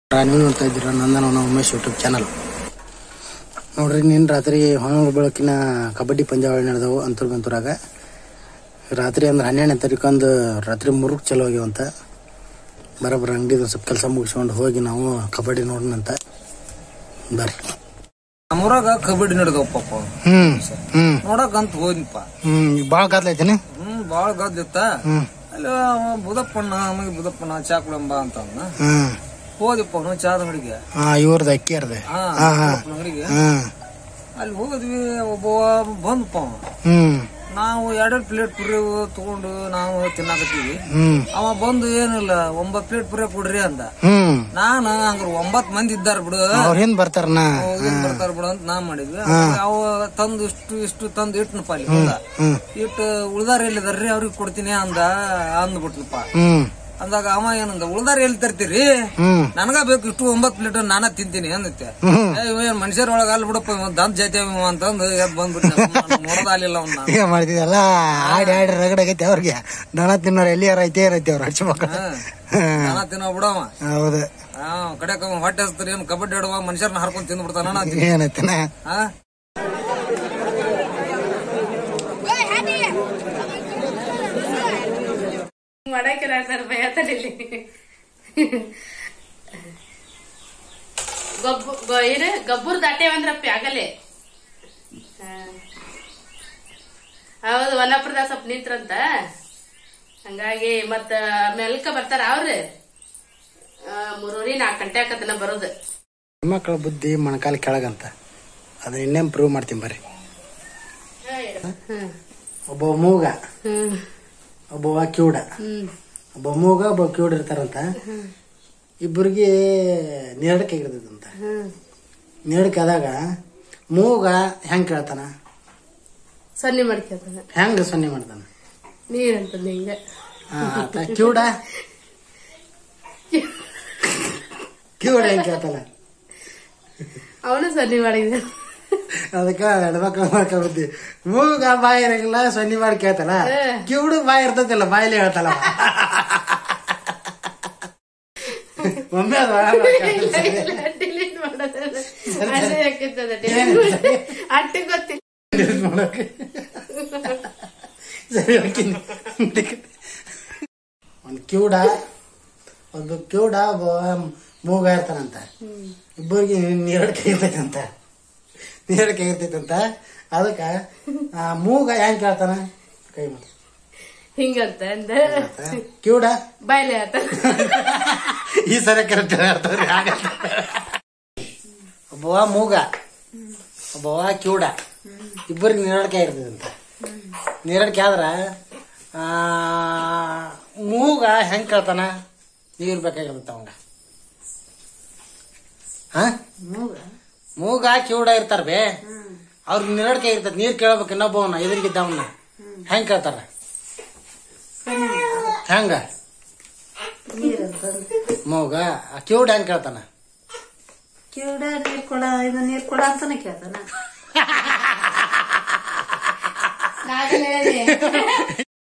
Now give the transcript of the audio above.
ನೀವು ನೋಡ್ತಾ ಇದ್ದೀರ ನಂದನವನ ಉಮೇಶ್ ಯೂಟ್ಯೂಬ್ ಚಾನಲ್ ನೋಡ್ರಿ ನಿನ್ನ ರಾತ್ರಿ ಹೊನೂರು ಬೆಳಕಿನ ಕಬಡ್ಡಿ ಪಂದ್ಯಾವಳಿ ನಡೆದವು ಅಂತೂರು ಬಂತೂರಾಗ ರಾತ್ರಿ ಅಂದ್ರೆ ಹನ್ನೆರಡನೇ ತಾರೀಕು ರಾತ್ರಿ ಮೂರಕ್ಕೆ ಚಲೋ ಆಗ್ಯಾವಂತ ಬರೋಬ್ಬರ ಅಂಗಡಿದು ಸ್ವಲ್ಪ ಕೆಲಸ ಮುಗಿಸ್ಕೊಂಡು ಹೋಗಿ ನಾವು ಕಬಡ್ಡಿ ನೋಡೋಣಂತ ಬರ್ರಿ ನಮ್ಮೂರಾಗ ಕಬಡ್ಡಿ ನಡೆದವಪ್ಪ ಹ್ಮ್ ಹ್ಮ್ ನೋಡಕ್ ಅಂತ ಹೋದ್ನಿಪ್ಪ ಹ್ಮ್ ಭಾಳ ಗದ್ಲೈತೇನೆ ಹ್ಮ್ ಬಾಳ ಗದ್ದಿತ್ತ ಹ್ಮ್ ಅಲ್ಲಿ ಅವ ಬುದಪ್ಪಣ್ಣ ನಮಗೆ ಬುದಪ್ಪಣ್ಣ ಚಾ ಕುಡಂಬ ಅಂತ ಅಂದ ಹ್ಮ್ ಹೋದಿಪ್ಪ ಅವನು ಚಾದ ಅಂಗಡಿಗೆ ಹಾ ಇವ್ರದ್ದು ಅಕ್ಕಿಯರ್ದೆ ಹಾ ಹಾ ಹಾ ಬುದಪ್ಪನ ಅಂಗಡಿಗೆ ಹ್ಮ್ ಅಲ್ಲಿ ಹೋದ್ವಿ ಒಬ್ಬ ಬಂದಪ್ಪ ಅವ ಹ್ಮ್ ನಾವು ಎರಡೆರಡು ಪ್ಲೇಟ್ ಪುರಿ ತಗೊಂಡು ನಾವು ತಿನ್ನಾಕತ್ತೀವಿ ಹ್ಮ್ ಅವ ಬಂದು ಏನಿಲ್ಲ ಒಂಬತ್ ಪ್ಲೇಟ್ ಪುರಿ ಕೊಡ್ರಿ ಅಂದ ಹ್ಮ್ ನಾನು ಹಂಗ್ರ ಒಂಬತ್ ಮಂದಿ ಇದ್ದಾರ ಬಿಡು ಅವ್ರ ಹಿಂದ್ ಬರ್ತಾರನ ಏನ್ ಬರ್ತಾರ ಬಿಡು ಅಂತ ನಾ ಮಾಡಿದ್ವಿ ಅವ ತಂದು ಇಷ್ಟು ಇಷ್ಟು ತಂದು ಇಟ್ನಪ್ಪ ಅಲ್ಲಿ ಮುಂದ ಹ್ಮ್ ಇಟ್ಟು ಉಳ್ದಾರ ಎಲ್ಲಿದಾರ್ರಿ ಅವ್ರಿಗೆ ಕೊಡ್ತೀನಿ ಅಂದ ಅಂದ್ಬಿಟ್ನಪ್ಪ ಹ್ಮ್ ಅಂದಾಗ ಅವ ಏನಂದ ಉಳ್ದಾರ ಎಲ್ಲಿ ತರ್ತೀರಿ ಹ್ಮ್ ನನಗ ಬೇಕು ಇಷ್ಟು ಒಂಬತ್ ಪ್ಲೇಟ್ ನಾನ ತಿಂತೀನಿ ಅಂದತ್ತೆ ಹ್ಮ್ ಏ ಇವ ಏನ್ ಮನುಷ್ಯರ ಒಳಗ ಅಲ್ಲಿ ಬಿಡಪ್ಪ ಇವ ದಂತ ಜಾತಿ ಅವ ಅಂತಂದು ಎದ್ ಬಂದ್ಬಿಟ್ಟು ನೋಡೋದ ಆಗ್ಲಿಲ್ಲ ಅವ್ನ ಏನ್ ಮಾಡ್ತಿದ್ದಲ್ಲ ಆಡಿ ಆಡಿ ರಗಡಾಗೈತೆ ಅವ್ರಿಗೆ ದನ ತಿನ್ನೋರು ಎಲ್ಲಿ ಯಾರ ಐತೆ ಏನೈತೆ ಅವ್ರ ಹಚ್ಚ ಮಕ್ಕಳು ನಾನ ತಿನ್ನೋ ಬಿಡವ ಹೌದು ಹಾ ಕಡೆಕ ಅವ ಹೊಟ್ಟೆ ಹಸ್ತಾರೆ ಏನ್ ಕಬಡ್ಡಿ ಆಡುವ ಮನುಷ್ಯರನ್ನ ಹರ್ಕೊಂಡ್ ತಿಂದ್ ಬಿಡ್ತಾನ ಏನೈತೆನ ಹಾ ಮಾಡಕ್ಕಿಲ್ಲ ಸರ್ ಭಯತಲ್ಲಿ ಗಬ್ಬು ಗ- ಏನು ಗಬ್ಬುರ್ ದಾಟೇವಂದ್ರಪ್ಪಿ ಆಗಲೇ ಹಾ. ಹೌದು ವನಪುರದ ಸ್ವಲ್ಪ ನಿಂತ್ರಂತ ಹಂಗಾಗಿ ಮತ್ತ ಮೆಲ್ಕ ಬರ್ತಾರ ಅವ್ರಿ ಮೂರೂರಿ ನಾಲ್ಕು ಗಂಟೆ ಆಕತನ ಬರೋದು ಮಕ್ಕಳ ಬುದ್ಧಿ ಮೊಣಕಾಲ ಕೆಳಗಂತ ಅದನ್ನ ಇನ್ನೇನ್ ಪ್ರೂವ್ ಮಾಡ್ತೀನಿ ಬರ್ರಿ ಹ್ಮ್ ಒಬ್ಬ ಮೂಗ ಹ್ಮ್ ಒಬ್ಬವ ಕಿವುಡ ಹ್ಮ್ ಒಬ್ಬ ಮೂಗ ಒಬ್ಬ ಕಿವುಡ ಇರ್ತಾರಂತ ಇಬ್ಬರಿಗೆ ನೇರಡಕ್ಕೆ ಆಗಿರ್ತದಂತ ಹ್ಮ್ ನೇರಡಕ್ಕೆ ಆದಾಗ ಮೂಗ ಹೆಂಗ್ ಕೇಳ್ತಾನ ಸನ್ನಿ ಮಾಡ್ಕೊತಾನ ಹೆಂಗ್ ಸೊನ್ನೆ ಮಾಡ್ತಾನ ನೀರಂತಂದ ಹಿಂಗ ಹಾ, ಆತ ಕಿವುಡ ಕಿವುಡ ಹೆಂಗ್ ಕೇಳ್ತಾನ ಅವನು ಸನ್ನಿ ಮಾಡಿದ ಅದಕ್ಕ ಹೆಣ್ಮಕ್ಳು ಮಾಡ್ಕೊಂಡ್ಬಿಡ್ತಿ ಮೂಗ ಬಾಯಿ ಇರಂಗಿಲ್ಲ ಸೊನ್ನೆ ಮಾಡಿ ಕೇಳ್ತಾನ ಕಿವುಡು ಬಾಯಿ ಇರ್ತತಿಲ್ಲ ಬಾಯಿಲೆ ಹೇಳ್ತಾಳ ಒಮ್ಮೆ ಅದು ಡಿಲೀಟ್ ಮಾಡೋದಲ್ಲ ಅದೇ ಯಾಕಿರ್ತದ ಅಟ್ಟಿ ಗೊತ್ತಿಲ್ಲ ಮಾಡಕ್ಕೆ ಸರಿ ಹೋಗ್ತೀನಿ ಒಂದು ಕಿವುಡ ಒಂದು ಕಿವುಡ ಒಬ್ಬ ಮೂಗ ಇರ್ತಾನಂತ ಇಬ್ಬರಿಗೆ ಎರಡು ಕೈ ಇರ್ತೈತಂತ ಎರಡು ಕೈ ಇರ್ತೈತಂತ ಅದಕ್ಕ ಆ ಮೂಗ ಹೆಂಗ್ ಕೇಳ್ತಾನ ಕೈ ಮಾಡಿ ಹಿಂಗಂತ ಅಂದ ಕಿವುಡ ಬಾಯ್ಲೆ ಆತ ಈ ಸರಿ ಕರೆಕ್ಟ್ ಹೇಳ್ತಾರೆ ಒಬ್ಬವ ಮೂಗ ಒಬ್ಬವ ಕಿವುಡ ಇಬ್ಬರಿಗೆ ನೀರಡಿಕೆ ಇರ್ತದಂತ ನೀರಡಿಕೆ ಆದ್ರ ಆ, ಮೂಗ ಹೆಂಗ್ ಕೇಳ್ತಾನ ನೀರ್ ಬೇಕಾಗಿರುತ್ತೆ ಅವಂಗ ಹ ಮೂಗ ಕಿವುಡ ಇರ್ತಾರ ಬೇ ಅವ್ರಿಗೆ ನೀರಡಿಕೆ ಇರ್ತದ ನೀರ್ ಕೇಳ್ಬೇಕು ಇನ್ನೊಬ್ಬವನ್ನ ಎದುರಿಗಿದ್ದವನ್ನ ಹೆಂಗ್ ಕೇಳ್ತಾರ ಹೆಂಗ ಮೂಗ ಆ ಕಿವುಡ ಹೆಂಗ್ ಕೇಳ್ತಾನ ಕಿವುಡ ನೀರ್ ಕೊಡ ಇದು ನೀರ್ ಕೊಡ ಅಂತಾನೆ ಕೇಳ್ತಾನ ನಾಗಲೇ